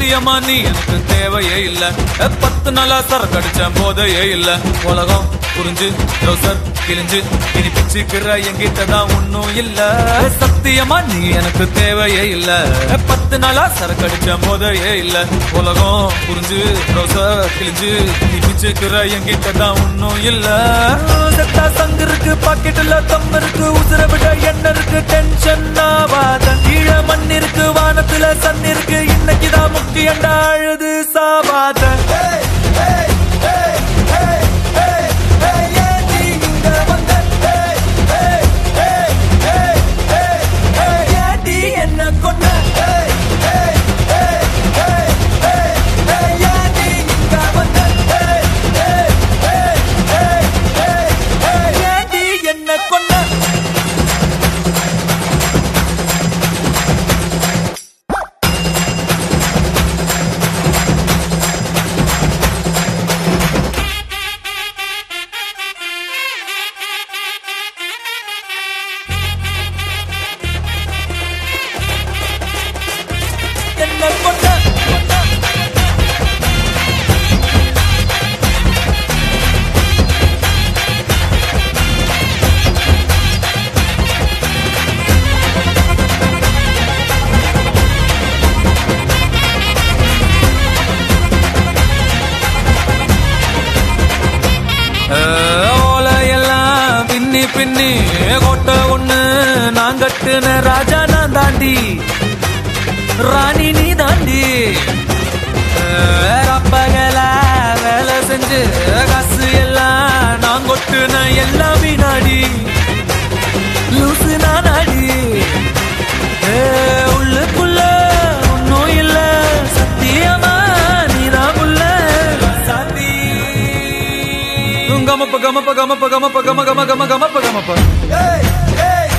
சத்தியமா நீ எனக்கு தேவையே இல்ல ஏ, பத்து நாளா சரக்கு அடிச்ச போதையே இல்ல உலகம் புரிஞ்சு ட்ரௌசர் கிழிஞ்சு இனி பிச்சுக்கிற என்கிட்ட தான் ஒன்னும் இல்ல ஏ, சத்தியமா நீ எனக்கு தேவையே இல்ல ஏ, பத்து நாளா சரக்கு அடிச்ச போதையே இல்ல உலகம் புரிஞ்சு ட்ரௌசர் கிழிஞ்சு இனி பிச்சுக்கிற என்கிட்ட தான் ஒன்னும் இல்ல செத்தா சங்கு இருக்கு பாக்கெட்டுல தம் இருக்கு உசுர விட என்ன இருக்கு டென்ஷன் ஆவாத கீழ மண் இருக்கு வானத்துல சன் இருக்கு இன்னைக்குதான் முக்கியண்டா அழுது சாவாத என்ன கொண்ட என்ன கொண்ட என்ன கொண்ட ஓலையெல்லாம் பின்னி பின்னி கோட்டை ஒண்ணு நான் கட்டுன ராஜா நான் தாண்டி ராணி நீ தாண்டி அப்பகல வேலை செஞ்சு காசு எல்லாம் நான் கொட்டுன எல்லாம் வினாடி லூசு நானாடி ஏ, உள்ளுக்குள்ள ஒன்னும் இல்ல சத்தியமா நீதான் உள்ள சாத்தி கமப்ப கமப்ப கமப்ப கமப்ப கம கம கம கமப்ப கமப்ப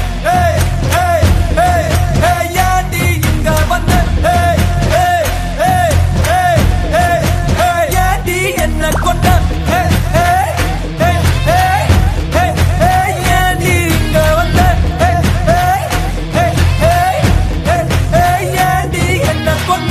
என்ன கொண்ட ஏண்டி இங்க வந்த ஏண்டி என்ன கொண்ட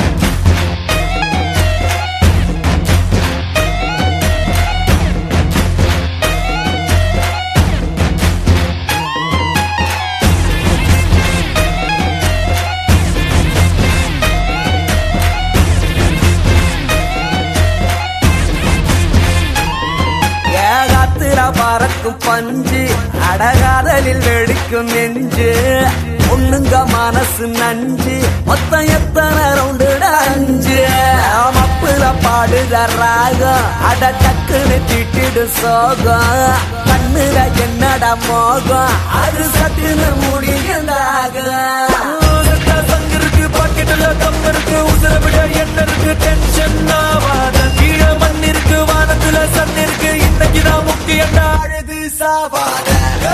ஏகாத்திர பறக்கும் பஞ்சு அடகாதலில் வெடிக்கும் நெஞ்சு ஒண்ணுங்க மனசு நஞ்சு மொத்தம் எத்தனை ரவுண்டுட அஞ்சு மப்புல பாடுத ராகம் அட டக்குன்னு திட்டிடு சோகம் கண்ணுல என்னட மோகம் அது சட்டுன்னு முடியுண்டாகும் சங்கு இருக்கு பாக்கெட்டுல தம் இருக்கு உசுர விட என்ன இருக்கு டென்ஷன் ஆவாத கீழ மண் இருக்கு வானத்துல சன் இருக்கு இன்னைக்குதான் முக்கியண்டா அழகு சாவாத